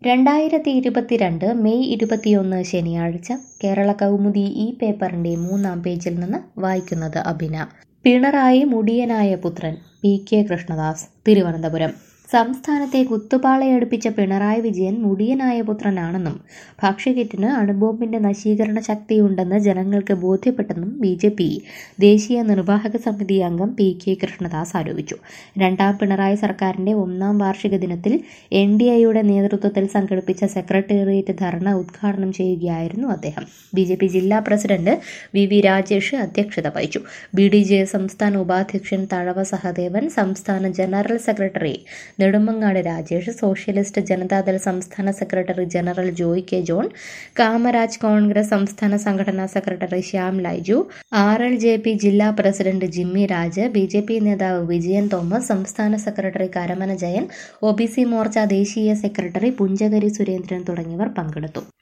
രണ്ടായിരത്തി ഇരുപത്തിരണ്ട് മെയ് ഇരുപത്തിയൊന്ന് ശനിയാഴ്ച കേരള കൗമുദി ഈ പേപ്പറിന്റെ മൂന്നാം പേജിൽ നിന്ന് വായിക്കുന്നത് അഭിന പിണറായി മുടിയനായ പുത്രൻ പി കെ കൃഷ്ണദാസ് തിരുവനന്തപുരം സംസ്ഥാനത്തെ കുത്തുപാളയടുപ്പിച്ച പിണറായി വിജയൻ മുടിയനായ പുത്രനാണെന്നും ഭക്ഷ്യക്കിറ്റിന് അണുബോംബിന്റെ നശീകരണ ശക്തിയുണ്ടെന്ന് ജനങ്ങൾക്ക് ബോധ്യപ്പെട്ടെന്നും ബി ജെ പി ദേശീയ നിർവാഹക സമിതി അംഗം പി കെ കൃഷ്ണദാസ് ആരോപിച്ചു രണ്ടാം പിണറായി സർക്കാരിന്റെ ഒന്നാം വാർഷിക ദിനത്തിൽ എൻ ഡി എയുടെ നേതൃത്വത്തിൽ സംഘടിപ്പിച്ച സെക്രട്ടേറിയറ്റ് ധർണ ഉദ്ഘാടനം ചെയ്യുകയായിരുന്നു അദ്ദേഹം ബി ജെ പി ജില്ലാ പ്രസിഡന്റ് വി വി രാജേഷ് അധ്യക്ഷത വഹിച്ചു ബി ഡി ജെ സംസ്ഥാന ഉപാധ്യക്ഷൻ തഴവ സഹദേവൻ സംസ്ഥാന general secretary Nedumangad Rajesh socialist Janata Dal സംസ്ഥാന secretary general Joy K John Kamaraj Congress സംസ്ഥാന സംഘടനാ secretary Shyam Laiju R L J P ജില്ലാ president Jimmy Raj B J P നേതാവ് വിജയൻ തോമസ് സംസ്ഥാന secretary Karamana Jayan O B C Morcha ദേശീയ സെക്രട്ടറി പുഞ്ചകരി സുരേന്ദ്രൻ തുടങ്ങിയവർ പങ്കെടുത്തു